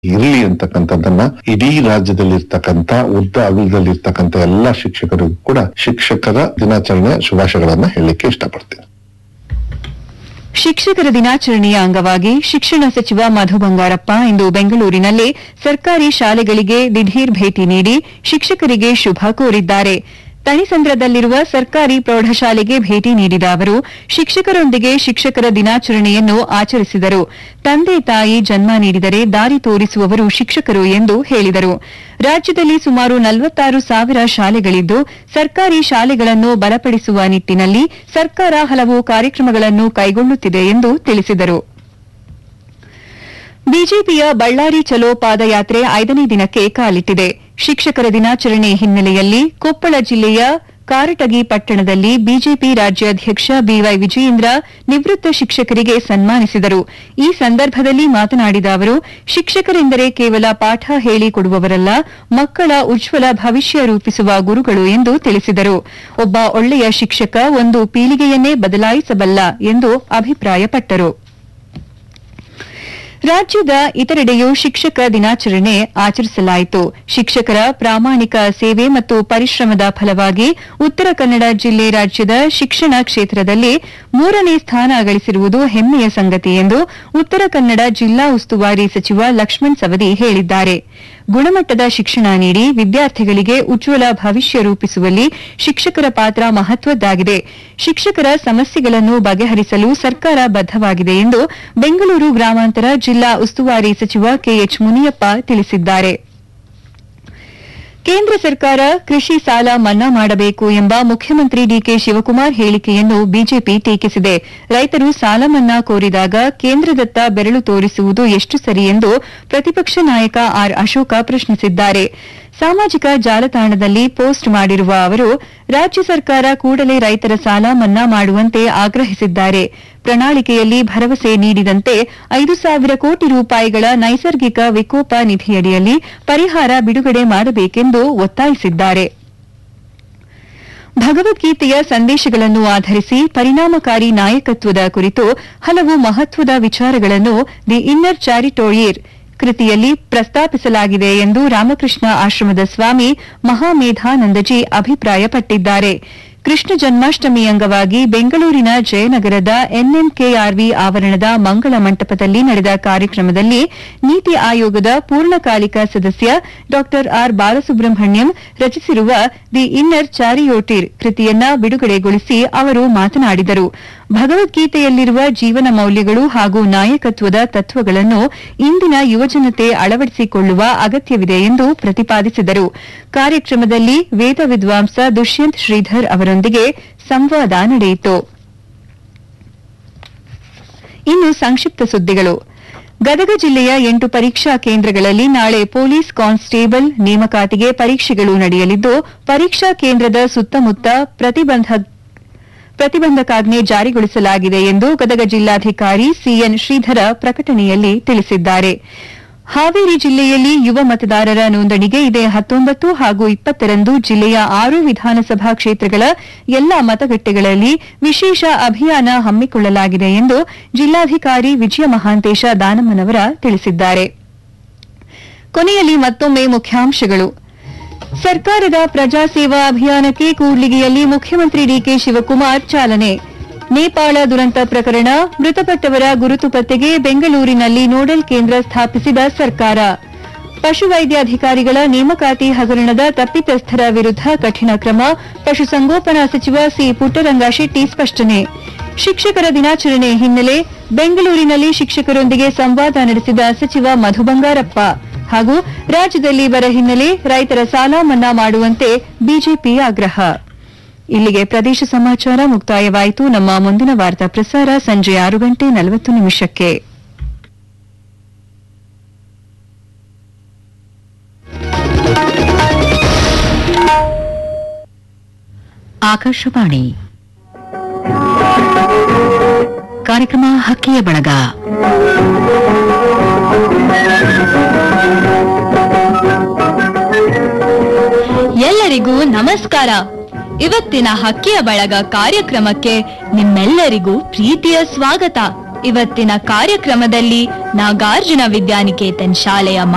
ಇರಲಿ ಅಂತಕ್ಕಂಥದ್ದನ್ನ ಇಡೀ ರಾಜ್ಯದಲ್ಲಿರ್ತಕ್ಕಂಥ ಉದ್ದ ಅಗಲದಲ್ಲಿರ್ತಕ್ಕಂಥ ಎಲ್ಲಾ ಶಿಕ್ಷಕರಿಗೂ ಕೂಡ ಶಿಕ್ಷಕರ ದಿನಾಚರಣೆ ಶುಭಾಶಯಗಳನ್ನ ಹೇಳಲಿಕ್ಕೆ ಇಷ್ಟಪಡ್ತೀನಿ ಶಿಕ್ಷಕರ ದಿನಾಚರಣೆಯ ಅಂಗವಾಗಿ ಶಿಕ್ಷಣ ಸಚಿವ ಮಧು ಬಂಗಾರಪ್ಪ ಇಂದು ಬೆಂಗಳೂರಿನಲ್ಲಿ ಸರ್ಕಾರಿ ಶಾಲೆಗಳಿಗೆ ದಿಢೀರ್ ಭೇಟಿ ನೀಡಿ ಶಿಕ್ಷಕರಿಗೆ ಶುಭ ಕೋರಿದ್ದಾರೆ ತಣಿಸಂದ್ರದಲ್ಲಿರುವ ಸರ್ಕಾರಿ ಪ್ರೌಢಶಾಲೆಗೆ ಭೇಟಿ ನೀಡಿದ ಅವರು ಶಿಕ್ಷಕರೊಂದಿಗೆ ಶಿಕ್ಷಕರ ದಿನಾಚರಣೆಯನ್ನು ಆಚರಿಸಿದರು ತಂದೆ ತಾಯಿ ಜನ್ಮ ನೀಡಿದರೆ ದಾರಿ ತೋರಿಸುವವರು ಶಿಕ್ಷಕರು ಎಂದು ಹೇಳಿದರು ರಾಜ್ಯದಲ್ಲಿ ಸುಮಾರು ನಲವತ್ತಾರು ಸಾವಿರ ಶಾಲೆಗಳಿದ್ದು ಸರ್ಕಾರಿ ಶಾಲೆಗಳನ್ನು ಬಲಪಡಿಸುವ ನಿಟ್ಟಿನಲ್ಲಿ ಸರ್ಕಾರ ಹಲವು ಕಾರ್ಯಕ್ರಮಗಳನ್ನು ಕೈಗೊಳ್ಳುತ್ತಿದೆ ಎಂದು ತಿಳಿಸಿದರು ಬಿಜೆಪಿಯ ಬಳ್ಳಾರಿ ಚಲೋ ಪಾದಯಾತ್ರೆ ಐದನೇ ದಿನಕ್ಕೆ ಕಾಲಿಟ್ಟಿದೆ ಶಿಕ್ಷಕರ ದಿನಾಚರಣೆ ಹಿನ್ನೆಲೆಯಲ್ಲಿ ಕೊಪ್ಪಳ ಜಿಲ್ಲೆಯ ಕಾರಟಗಿ ಪಟ್ಟಣದಲ್ಲಿ ಬಿಜೆಪಿ ರಾಜ್ಯಾಧ್ಯಕ್ಷ ಬಿವೈ ವಿಜಯೇಂದ್ರ ನಿವೃತ್ತ ಶಿಕ್ಷಕರಿಗೆ ಸನ್ಮಾನಿಸಿದರು ಈ ಸಂದರ್ಭದಲ್ಲಿ ಮಾತನಾಡಿದ ಅವರು ಶಿಕ್ಷಕರೆಂದರೆ ಕೇವಲ ಪಾಠ ಹೇಳಿಕೊಡುವವರಲ್ಲ ಮಕ್ಕಳ ಉಜ್ವಲ ಭವಿಷ್ಯ ರೂಪಿಸುವ ಗುರುಗಳು ಎಂದು ತಿಳಿಸಿದರು ಒಬ್ಬ ಒಳ್ಳೆಯ ಶಿಕ್ಷಕ ಒಂದು ಪೀಳಿಗೆಯನ್ನೇ ಬದಲಾಯಿಸಬಲ್ಲ ಎಂದು ಅಭಿಪ್ರಾಯಪಟ್ಟರು ರಾಜ್ಯದ ಇತರೆಡೆಯೂ ಶಿಕ್ಷಕ ದಿನಾಚರಣೆ ಆಚರಿಸಲಾಯಿತು ಶಿಕ್ಷಕರ ಪ್ರಾಮಾಣಿಕ ಸೇವೆ ಮತ್ತು ಪರಿಶ್ರಮದ ಫಲವಾಗಿ ಉತ್ತರ ಕನ್ನಡ ಜಿಲ್ಲೆ ರಾಜ್ಯದ ಶಿಕ್ಷಣ ಕ್ಷೇತ್ರದಲ್ಲಿ ಮೂರನೇ ಸ್ಥಾನ ಗಳಿಸಿರುವುದು ಹೆಮ್ಮೆಯ ಸಂಗತಿ ಎಂದು ಉತ್ತರ ಕನ್ನಡ ಜಿಲ್ಲಾ ಉಸ್ತುವಾರಿ ಸಚಿವ ಲಕ್ಷ್ಮಣ್ ಸವದಿ ಹೇಳಿದ್ದಾರೆ ಗುಣಮಟ್ಟದ ಶಿಕ್ಷಣ ನೀಡಿ ವಿದ್ಯಾರ್ಥಿಗಳಿಗೆ ಉಜ್ವಲ ಭವಿಷ್ಯ ರೂಪಿಸುವಲ್ಲಿ ಶಿಕ್ಷಕರ ಪಾತ್ರ ಮಹತ್ವದ್ದಾಗಿದೆ ಶಿಕ್ಷಕರ ಸಮಸ್ಯೆಗಳನ್ನು ಬಗೆಹರಿಸಲು ಸರ್ಕಾರ ಬದ್ದವಾಗಿದೆ ಎಂದು ಬೆಂಗಳೂರು ಗ್ರಾಮಾಂತರ ಜಿಲ್ಲಾ ಉಸ್ತುವಾರಿ ಸಚಿವ ಕೆಎಚ್ ಮುನಿಯಪ್ಪ ತಿಳಿಸಿದ್ದಾರೆ ಕೇಂದ್ರ ಸರ್ಕಾರ ಕೃಷಿ ಸಾಲ ಮನ್ನಾ ಮಾಡಬೇಕು ಎಂಬ ಮುಖ್ಯಮಂತ್ರಿ ಡಿಕೆ ಶಿವಕುಮಾರ್ ಹೇಳಿಕೆಯನ್ನು ಬಿಜೆಪಿ ಟೀಕಿಸಿದೆ ರೈತರು ಸಾಲ ಮನ್ನಾ ಕೋರಿದಾಗ ಕೇಂದ್ರದತ್ತ ಬೆರಳು ತೋರಿಸುವುದು ಎಷ್ಟು ಸರಿ ಎಂದು ಪ್ರತಿಪಕ್ಷ ನಾಯಕ ಆರ್ ಅಶೋಕ ಪ್ರಶ್ನಿಸಿದ್ದಾರೆ ಸಾಮಾಜಿಕ ಜಾಲತಾಣದಲ್ಲಿ ಪೋಸ್ಟ್ ಮಾಡಿರುವ ಅವರು ರಾಜ್ಯ ಸರ್ಕಾರ ಕೂಡಲೇ ರೈತರ ಸಾಲ ಮನ್ನಾ ಮಾಡುವಂತೆ ಆಗ್ರಹಿಸಿದ್ದಾರೆ ಪ್ರಣಾಳಿಕೆಯಲ್ಲಿ ಭರವಸೆ ನೀಡಿದಂತೆ ಐದು ಸಾವಿರ ಕೋಟಿ ರೂಪಾಯಿಗಳ ನೈಸರ್ಗಿಕ ವಿಕೋಪ ನಿಧಿಯಡಿಯಲ್ಲಿ ಪರಿಹಾರ ಬಿಡುಗಡೆ ಮಾಡಬೇಕೆಂದು ಒತ್ತಾಯಿಸಿದ್ದಾರೆ ಭಗವದ್ಗೀತೆಯ ಸಂದೇಶಗಳನ್ನು ಆಧರಿಸಿ ಪರಿಣಾಮಕಾರಿ ನಾಯಕತ್ವದ ಕುರಿತು ಹಲವು ಮಹತ್ವದ ವಿಚಾರಗಳನ್ನು ದಿ ಇನ್ನರ್ ಚಾರಿಟೋಯಿರ್ ಕೃತಿಯಲ್ಲಿ ಪ್ರಸ್ತಾಪಿಸಲಾಗಿದೆ ಎಂದು ರಾಮಕೃಷ್ಣ ಆಶ್ರಮದ ಸ್ವಾಮಿ ಮಹಾಮೇಧಾನಂದಜಿ ಅಭಿಪ್ರಾಯಪಟ್ಟಿದ್ದಾರೆ ಕೃಷ್ಣ ಜನ್ಮಾಷ್ಟಮಿ ಅಂಗವಾಗಿ ಬೆಂಗಳೂರಿನ ಜಯನಗರದ ಎನ್ಎಂಕೆಆರ್ವಿ ಆವರಣದ ಮಂಗಳ ಮಂಟಪದಲ್ಲಿ ನಡೆದ ಕಾರ್ಯಕ್ರಮದಲ್ಲಿ ನೀತಿ ಆಯೋಗದ ಪೂರ್ಣಕಾಲಿಕ ಸದಸ್ಯ ಡಾ ಆರ್ ಬಾಲಸುಬ್ರಹ್ಮಣ್ಯಂ ರಚಿಸಿರುವ ದಿ ಇನ್ನರ್ ಚಾರಿಯೋಟಿರ್ ಕೃತಿಯನ್ನ ಬಿಡುಗಡೆಗೊಳಿಸಿ ಅವರು ಮಾತನಾಡಿದರು ಭಗವದ್ಗೀತೆಯಲ್ಲಿರುವ ಜೀವನ ಮೌಲ್ಯಗಳು ಹಾಗೂ ನಾಯಕತ್ವದ ತತ್ವಗಳನ್ನು ಇಂದಿನ ಯುವಜನತೆ ಅಳವಡಿಸಿಕೊಳ್ಳುವ ಅಗತ್ಯವಿದೆ ಎಂದು ಪ್ರತಿಪಾದಿಸಿದರು ಕಾರ್ಯಕ್ರಮದಲ್ಲಿ ವೇದ ವಿದ್ವಾಂಸ ದುಷ್ಯಂತ್ ಶ್ರೀಧರ್ ಅವರೊಂದಿಗೆ ಸಂವಾದ ನಡೆಯಿತು ಇನ್ನು ಸಂಕ್ಷಿಪ್ತ ಸುದ್ದಿಗಳು ಗದಗ ಜಿಲ್ಲೆಯ ಎಂಟು ಪರೀಕ್ಷಾ ಕೇಂದ್ರಗಳಲ್ಲಿ ನಾಳೆ ಪೊಲೀಸ್ ಕಾನ್ಸ್ಟೇಬಲ್ ನೇಮಕಾತಿಗೆ ಪರೀಕ್ಷೆಗಳು ನಡೆಯಲಿದ್ದು ಪರೀಕ್ಷಾ ಕೇಂದ್ರದ ಸುತ್ತಮುತ್ತ ಪ್ರತಿಬಂಧ ಪ್ರತಿಬಂಧಕಾಜ್ಞೆ ಜಾರಿಗೊಳಿಸಲಾಗಿದೆ ಎಂದು ಗದಗ ಜಿಲ್ಲಾಧಿಕಾರಿ ಸಿಎನ್ ಶ್ರೀಧರ ಪ್ರಕಟಣೆಯಲ್ಲಿ ತಿಳಿಸಿದ್ದಾರೆ ಹಾವೇರಿ ಜಿಲ್ಲೆಯಲ್ಲಿ ಯುವ ಮತದಾರರ ನೋಂದಣಿಗೆ ಇದೇ ಹತ್ತೊಂಬತ್ತು ಹಾಗೂ ಇಪ್ಪತ್ತರಂದು ಜಿಲ್ಲೆಯ ಆರು ವಿಧಾನಸಭಾ ಕ್ಷೇತ್ರಗಳ ಎಲ್ಲಾ ಮತಗಟ್ಟೆಗಳಲ್ಲಿ ವಿಶೇಷ ಅಭಿಯಾನ ಹಮ್ಮಿಕೊಳ್ಳಲಾಗಿದೆ ಎಂದು ಜಿಲ್ಲಾಧಿಕಾರಿ ವಿಜಯ ಮಹಾಂತೇಶ ದಾನಮ್ಮನವರ ತಿಳಿಸಿದ್ದಾರೆ ಕೊನೆಯಲ್ಲಿ ಮತ್ತೊಮ್ಮೆ ಮುಖ್ಯಾಂಶಗಳು ಸರ್ಕಾರದ ಪ್ರಜಾ ಸೇವಾ ಅಭಿಯಾನಕ್ಕೆ ಕೂಡ್ಲಿಗಿಯಲ್ಲಿ ಮುಖ್ಯಮಂತ್ರಿ ಡಿಕೆ ಶಿವಕುಮಾರ್ ಚಾಲನೆ ನೇಪಾಳ ದುರಂತ ಪ್ರಕರಣ ಮೃತಪಟ್ಟವರ ಗುರುತು ಪತ್ತೆಗೆ ಬೆಂಗಳೂರಿನಲ್ಲಿ ನೋಡಲ್ ಕೇಂದ್ರ ಸ್ಥಾಪಿಸಿದ ಸರ್ಕಾರ ಪಶುವೈದ್ಯಾಧಿಕಾರಿಗಳ ನೇಮಕಾತಿ ಹಗರಣದ ತಪ್ಪಿತಸ್ಥರ ವಿರುದ್ಧ ಕಠಿಣ ಕ್ರಮ ಪಶುಸಂಗೋಪನಾ ಸಚಿವ ಸಿ ಪುಟ್ಟರಂಗಶೆಟ್ಟಿ ಸ್ಪಷ್ಟನೆ ಶಿಕ್ಷಕರ ದಿನಾಚರಣೆ ಹಿನ್ನೆಲೆ ಬೆಂಗಳೂರಿನಲ್ಲಿ ಶಿಕ್ಷಕರೊಂದಿಗೆ ಸಂವಾದ ನಡೆಸಿದ ಸಚಿವ ಮಧು ಬಂಗಾರಪ್ಪ ಹಾಗೂ ರಾಜ್ಯದಲ್ಲಿ ಬರ ಹಿನ್ನೆಲೆ ರೈತರ ಸಾಲ ಮನ್ನಾ ಮಾಡುವಂತೆ ಬಿಜೆಪಿ ಆಗ್ರಹ ಇಲ್ಲಿಗೆ ಪ್ರದೇಶ ಸಮಾಚಾರ ಮುಕ್ತಾಯವಾಯಿತು ನಮ್ಮ ಮುಂದಿನ ವಾರ್ತಾ ಪ್ರಸಾರ ಸಂಜೆ ಆರು ಗಂಟೆ ನಲವತ್ತು ನಿಮಿಷಕ್ಕೆ ಆಕಾಶವಾಣಿ ಕಾರ್ಯಕ್ರಮ ಹಕ್ಕಿಯ ಬಳಗ ಎಲ್ಲರಿಗೂ ನಮಸ್ಕಾರ ಇವತ್ತಿನ ಹಕ್ಕಿಯ ಬಳಗ ಕಾರ್ಯಕ್ರಮಕ್ಕೆ ನಿಮ್ಮೆಲ್ಲರಿಗೂ ಪ್ರೀತಿಯ ಸ್ವಾಗತ ಇವತ್ತಿನ ಕಾರ್ಯಕ್ರಮದಲ್ಲಿ ನಾಗಾರ್ಜುನ ವಿದ್ಯಾನಿಕೇತನ್ ಶಾಲೆಯ